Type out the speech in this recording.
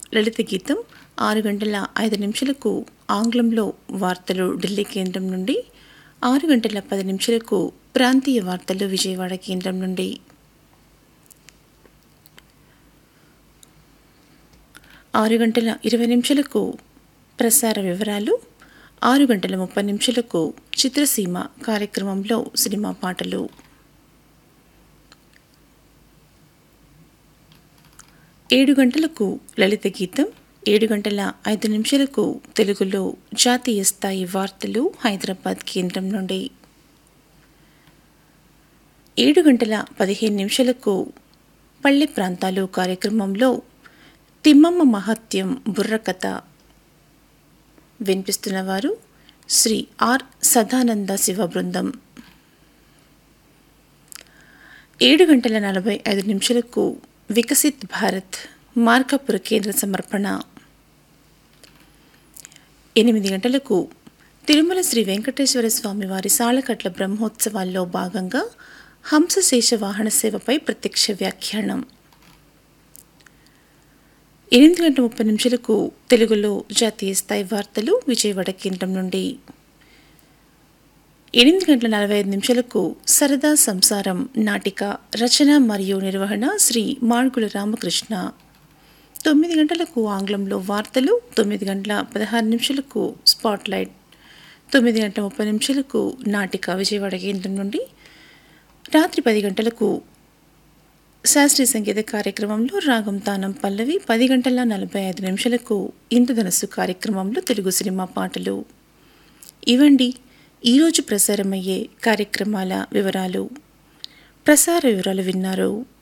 లలిత గీతం ఆరు గంటల ఐదు నిమిషాలకు ఆంగ్లంలో వార్తలు ఢిల్లీ కేంద్రం నుండి ఆరు గంటల పది నిమిషాలకు ప్రాంతీయ వార్తలు విజయవాడ కేంద్రం నుండి ఆరు గంటల ఇరవై నిమిషాలకు ప్రసార వివరాలు ఆరు గంటల ముప్పై నిమిషాలకు చిత్రసీమ కార్యక్రమంలో సినిమా పాటలు ఏడు గంటలకు లలిత గీతం ఏడు గంటల ఐదు నిమిషాలకు తెలుగులో జాతీయ స్థాయి వార్తలు హైదరాబాద్ కేంద్రం నుండి ఏడు గంటల పదిహేను నిమిషాలకు పల్లె ప్రాంతాలు కార్యక్రమంలో తిమ్మమ్మ మహత్యం బుర్రకథ వినిపిస్తున్నవారు శ్రీ ఆర్ సదానంద శివ బృందం ఏడు గంటల నలభై ఐదు నిమిషాలకు వికసిత్ భారత్ మార్కాపుర కేంద్ర సమర్పణ ఎనిమిది గంటలకు తిరుమల శ్రీ వెంకటేశ్వర స్వామి వారి సాలకట్ల బ్రహ్మోత్సవాల్లో భాగంగా హంసశేష వాహన సేవపై ప్రత్యక్ష వ్యాఖ్యానం ఎనిమిది గంటల ముప్పై నిమిషాలకు తెలుగులో జాతీయ స్థాయి వార్తలు విజయవాడ కేంద్రం నుండి ఎనిమిది గంటల నలభై ఐదు నిమిషాలకు సరదా సంసారం నాటిక రచన మరియు నిర్వహణ శ్రీ మార్గుల రామకృష్ణ తొమ్మిది గంటలకు ఆంగ్లంలో వార్తలు తొమ్మిది గంటల పదహారు నిమిషాలకు స్పాట్లైట్ తొమ్మిది గంటల ముప్పై నిమిషాలకు నాటిక విజయవాడ కేంద్రం నుండి రాత్రి పది గంటలకు శాస్త్రీయ సంగీత కార్యక్రమంలో రాగం తానం పల్లవి పది గంటల నలభై ఐదు నిమిషాలకు ఇంద్రధనస్సు కార్యక్రమంలో తెలుగు సినిమా పాటలు ఇవండి ఈరోజు ప్రసారమయ్యే కార్యక్రమాల వివరాలు ప్రసార వివరాలు విన్నారు